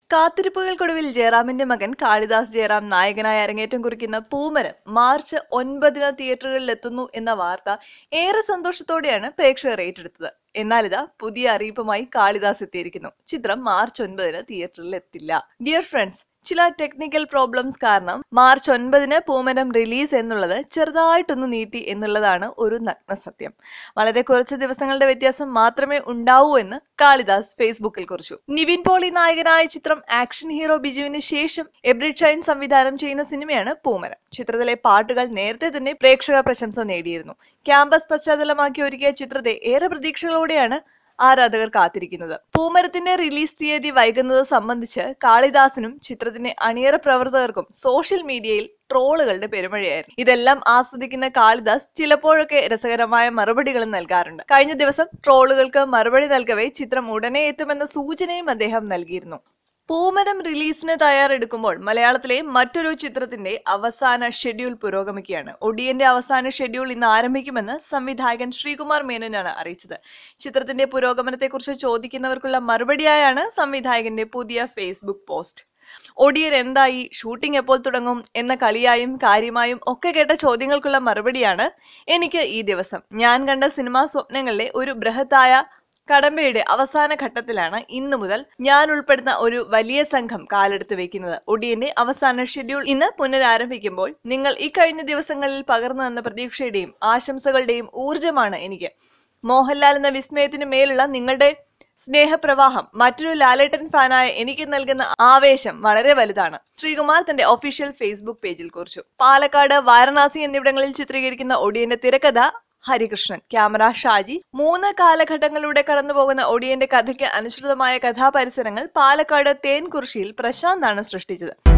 കാത്തിരിപ്പുകൾക്കൊടുവിൽ ജയറാമിന്റെ മകൻ കാളിദാസ് ജയറാം നായകനായി അരങ്ങേറ്റം കുറിക്കുന്ന പൂമരം മാർച്ച് ഒൻപതിന് തിയേറ്ററുകളിൽ എത്തുന്നു എന്ന വാർത്ത ഏറെ സന്തോഷത്തോടെയാണ് പ്രേക്ഷകർ ഏറ്റെടുത്തത് എന്നാൽ ഇതാ പുതിയ അറിയിപ്പുമായി കാളിദാസ് എത്തിയിരിക്കുന്നു ചിത്രം മാർച്ച് ഒൻപതിന് തിയേറ്ററിൽ എത്തില്ല ഡിയർ ഫ്രണ്ട്സ് ചില ടെക്നിക്കൽ പ്രോബ്ലംസ് കാരണം മാർച്ച് ഒൻപതിന് പൂമരം റിലീസ് എന്നുള്ളത് ചെറുതായിട്ടൊന്ന് നീട്ടി എന്നുള്ളതാണ് ഒരു നഗ്ന സത്യം വളരെ കുറച്ച് ദിവസങ്ങളുടെ വ്യത്യാസം മാത്രമേ ഉണ്ടാവൂ എന്ന് കാളിദാസ് ഫേസ്ബുക്കിൽ കുറിച്ചു നിവിൻ പോളി നായകനായ ചിത്രം ആക്ഷൻ ഹീറോ ബിജുവിന് ശേഷം എബ്രിഡ് ഷൈൻ സംവിധാനം ചെയ്യുന്ന സിനിമയാണ് പൂമരം ചിത്രത്തിലെ പാട്ടുകൾ നേരത്തെ തന്നെ പ്രേക്ഷക പ്രശംസ നേടിയിരുന്നു ക്യാമ്പസ് പശ്ചാത്തലമാക്കി ഒരുക്കിയ ചിത്രത്തെ ഏറെ പ്രതീക്ഷകളോടെയാണ് ആരാധകർ കാത്തിരിക്കുന്നത് പൂമരത്തിന്റെ റിലീസ് തീയതി വൈകുന്നത് സംബന്ധിച്ച് കാളിദാസിനും ചിത്രത്തിന്റെ അണിയറ പ്രവർത്തകർക്കും സോഷ്യൽ മീഡിയയിൽ ട്രോളുകളുടെ പെരുമഴയായിരുന്നു ഇതെല്ലാം ആസ്വദിക്കുന്ന കാളിദാസ് ചിലപ്പോഴൊക്കെ രസകരമായ മറുപടികളും നൽകാറുണ്ട് കഴിഞ്ഞ ദിവസം ട്രോളുകൾക്ക് മറുപടി നൽകവേ ചിത്രം ഉടനെ എത്തുമെന്ന സൂചനയും അദ്ദേഹം നൽകിയിരുന്നു പൂമരം റിലീസിന് തയ്യാറെടുക്കുമ്പോൾ മലയാളത്തിലെ മറ്റൊരു ചിത്രത്തിന്റെ അവസാന ഷെഡ്യൂൾ പുരോഗമിക്കുകയാണ് ഒടിയന്റെ അവസാന ഷെഡ്യൂൾ ഇന്ന് ആരംഭിക്കുമെന്ന് സംവിധായകൻ ശ്രീകുമാർ മേനോനാണ് അറിയിച്ചത് ചിത്രത്തിന്റെ പുരോഗമനത്തെക്കുറിച്ച് ചോദിക്കുന്നവർക്കുള്ള മറുപടിയായാണ് സംവിധായകന്റെ പുതിയ ഫേസ്ബുക്ക് പോസ്റ്റ് ഒടിയൻ എന്തായി ഷൂട്ടിംഗ് എപ്പോൾ തുടങ്ങും എന്ന കളിയായും കാര്യമായും ഒക്കെ കേട്ട ചോദ്യങ്ങൾക്കുള്ള മറുപടിയാണ് എനിക്ക് ഈ ദിവസം ഞാൻ കണ്ട സിനിമാ സ്വപ്നങ്ങളിലെ ഒരു ബൃഹത്തായ കടമ്പയുടെ അവസാന ഘട്ടത്തിലാണ് ഇന്നു മുതൽ ഞാൻ ഉൾപ്പെടുന്ന ഒരു വലിയ സംഘം കാലെടുത്ത് വെക്കുന്നത് ഒടിയന്റെ അവസാന ഷെഡ്യൂൾ ഇന്ന് പുനരാരംഭിക്കുമ്പോൾ നിങ്ങൾ ഈ കഴിഞ്ഞ ദിവസങ്ങളിൽ പകർന്നു തന്ന പ്രതീക്ഷയുടെയും ആശംസകളുടെയും ഊർജമാണ് എനിക്ക് മോഹൻലാൽ എന്ന വിസ്മയത്തിന് മേലുള്ള നിങ്ങളുടെ സ്നേഹപ്രവാഹം മറ്റൊരു ലാലേട്ടൻ ഫാനായ എനിക്ക് നൽകുന്ന ആവേശം വളരെ വലുതാണ് ശ്രീകുമാർ തന്റെ ഒഫീഷ്യൽ ഫേസ്ബുക്ക് പേജിൽ കുറിച്ചു പാലക്കാട് വാരണാസി എന്നിവിടങ്ങളിൽ ചിത്രീകരിക്കുന്ന ഒടിയന്റെ തിരക്കഥ ഹരികൃഷ്ണൻ ക്യാമറ ഷാജി മൂന്ന് കാലഘട്ടങ്ങളിലൂടെ കടന്നുപോകുന്ന ഒടിയന്റെ കഥയ്ക്ക് അനുസൃതമായ കഥാപരിസരങ്ങൾ പാലക്കാട് തേൻകുറിശിയിൽ പ്രശാന്താണ് സൃഷ്ടിച്ചത്